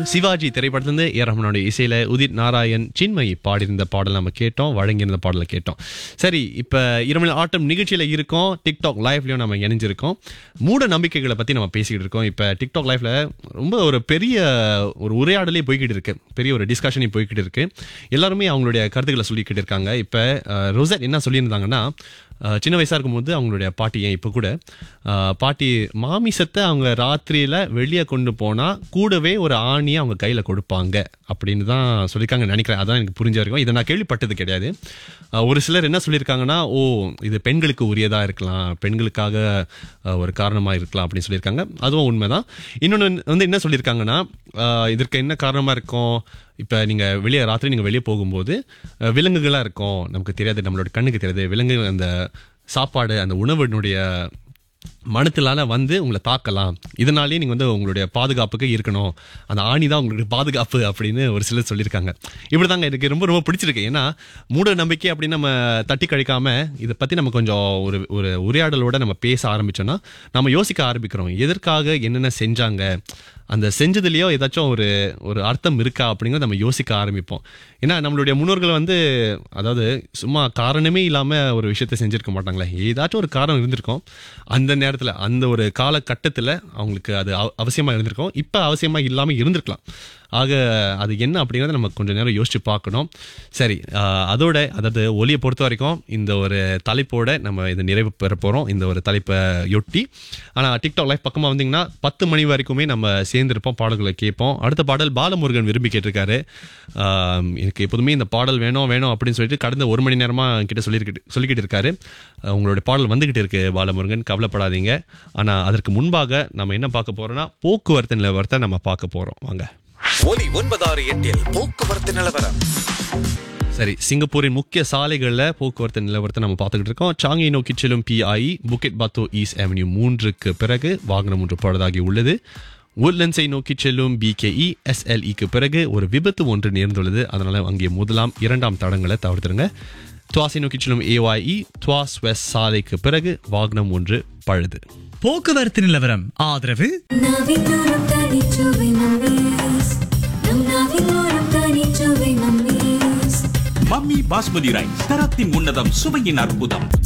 சிவாஜி திரைப்படத்திலிருந்து ஏ ரஹ்மானோட இசையில உதித் நாராயண் சின்மயி பாடியிருந்த பாடல் நம்ம கேட்டோம் வழங்கியிருந்த பாடலை கேட்டோம் சரி இப்ப இரவு ஆட்டம் நிகழ்ச்சியில இருக்கோம் டிக்டாக் லைவ்லயும் நம்ம இணைஞ்சிருக்கோம் மூட நம்பிக்கைகளை பத்தி நம்ம பேசிக்கிட்டு இருக்கோம் இப்ப டிக்டாக் லைவ்ல ரொம்ப ஒரு பெரிய ஒரு உரையாடலே போய்கிட்டு இருக்கு பெரிய ஒரு டிஸ்கஷனே போய்கிட்டு இருக்கு எல்லாருமே அவங்களுடைய கருத்துக்களை சொல்லிக்கிட்டு இருக்காங்க இப்ப அஹ், ரோசட் என்ன சொல்லியிருந்தாங்கன்னா அஹ், சின்ன வயசா இருக்கும்போது அவங்களுடைய பாட்டி ஏன் இப்போ கூட அஹ், பாட்டி மாமிசத்தை அவங்க ராத்திரியில வெளியே கொண்டு போனா கூடவே ஒரு ஆணியை அவங்க கையில கொடுப்பாங்க அப்படின்னு தான் சொல்லியிருக்காங்க நினைக்கிறேன் அதான் எனக்கு புரிஞ்ச வரைக்கும் இதை நான் கேள்விப்பட்டது கிடையாது அஹ், ஒரு சிலர் என்ன சொல்லியிருக்காங்கன்னா ஓ இது பெண்களுக்கு உரியதா இருக்கலாம் பெண்களுக்காக அஹ், ஒரு காரணமா இருக்கலாம் அப்படின்னு சொல்லியிருக்காங்க அதுவும் உண்மைதான் இன்னொன்று வந்து என்ன சொல்லியிருக்காங்கன்னா அஹ், இதற்கு என்ன காரணமா இருக்கும் இப்போ நீங்கள் வெளியே ராத்திரி நீங்கள் வெளியே போகும்போது அஹ், விலங்குகளா இருக்கும் நமக்கு தெரியாது நம்மளோட கண்ணுக்கு தெரியாது விலங்கு அந்த சாப்பாடு அந்த உணவினுடைய மனத்திலான வந்து உங்களை தாக்கலாம் இதனாலேயே நீங்கள் வந்து உங்களுடைய பாதுகாப்புக்கு இருக்கணும் அந்த ஆணி தான் உங்களுக்கு பாதுகாப்பு அப்படின்னு ஒரு சிலர் சொல்லியிருக்காங்க இப்படி தாங்க எனக்கு ரொம்ப ரொம்ப பிடிச்சிருக்கு ஏன்னா மூட நம்பிக்கை அப்படின்னு நம்ம தட்டி கழிக்காம இதை பற்றி நம்ம கொஞ்சம் ஒரு ஒரு உரையாடலோட நம்ம பேச ஆரம்பிச்சோம்னா நம்ம யோசிக்க ஆரம்பிக்கிறோம் எதற்காக என்னென்ன செஞ்சாங்க அந்த செஞ்சதுலேயோ ஏதாச்சும் ஒரு ஒரு அர்த்தம் இருக்கா அப்படிங்கிறத நம்ம யோசிக்க ஆரம்பிப்போம் ஏன்னா நம்மளுடைய முன்னோர்கள் வந்து அதாவது சும்மா காரணமே இல்லாமல் ஒரு விஷயத்த செஞ்சிருக்க மாட்டாங்களே ஏதாச்சும் ஒரு காரணம் இருந்திருக்கும் அந்த நேரத்தில் அந்த ஒரு காலகட்டத்தில் அவங்களுக்கு அது அவ- அவசியமா இருந்திருக்கும் இப்போ அவசியமா இல்லாமல் இருந்திருக்கலாம் ஆக அது என்ன அப்படிங்கிறத நம்ம கொஞ்சம் நேரம் யோசிச்சு பார்க்கணும் சரி ஆஹ், அதோட அதாவது ஒலியை பொறுத்த வரைக்கும் இந்த ஒரு தலைப்போட நம்ம இதை நிறைவு பெற போகிறோம் இந்த ஒரு தலைப்பை ஒட்டி ஆனால் டிக்டாக் லைஃப் பக்கமாக வந்தீங்கன்னா பத்து மணி வரைக்குமே நம்ம சேர்ந்திருப்போம் பாடல்களை கேட்போம் அடுத்த பாடல் பாலமுருகன் விரும்பி கேட்டிருக்காரு ஆம், எனக்கு எப்போதுமே இந்த பாடல் வேணும் வேணும் அப்படின்னு சொல்லிட்டு கடந்த ஒரு மணி நேரமாக கிட்ட சொல்லியிருக்கிட்டு சொல்லிக்கிட்டு இருக்காரு அஹ், உங்களுடைய பாடல் வந்துகிட்டு இருக்கு பாலமுருகன் கவலைப்படாதீங்க ஆனால் அதற்கு முன்பாக நம்ம என்ன பார்க்க போறோம்னா போக்குவரத்து நிலவரத்தை நம்ம பார்க்க போகிறோம் வாங்க ஒலி ஒன்பதாறு எட்டில் போக்குவரத்து நிலவரம் சரி சிங்கப்பூரின் முக்கிய சாலைகளில் போக்குவரத்து நிலவரத்தை நம்ம பார்த்துக்கிட்டு இருக்கோம் சாங்கி நோக்கி செல்லும் பிஐ புக்கெட் பாத்தோ ஈஸ்ட் அவென்யூ மூன்றுக்கு பிறகு வாகனம் ஒன்று பழுதாகி உள்ளது உட்லண்ட்ஸை நோக்கி செல்லும் பிகேஇ எஸ்எல்இக்கு பிறகு ஒரு விபத்து ஒன்று நேர்ந்துள்ளது அதனால அங்கே முதலாம் இரண்டாம் தடங்களை தவிர்த்துருங்க துவாசை நோக்கி செல்லும் ஏஒய்இ துவாஸ் வெஸ்ட் சாலைக்கு பிறகு வாகனம் ஒன்று பழுது போக்குவரத்து நிலவரம் ஆதரவு நாவிலோரம் தனிச்சுவை மம்மீஸ் நம் நாவிலோரம் தனிச்சுவை மம்மீஸ் மம்மி பாஸ்மதி ரைஸ் தரத்தின் உன்னதம் சுவையின் அற்புதம்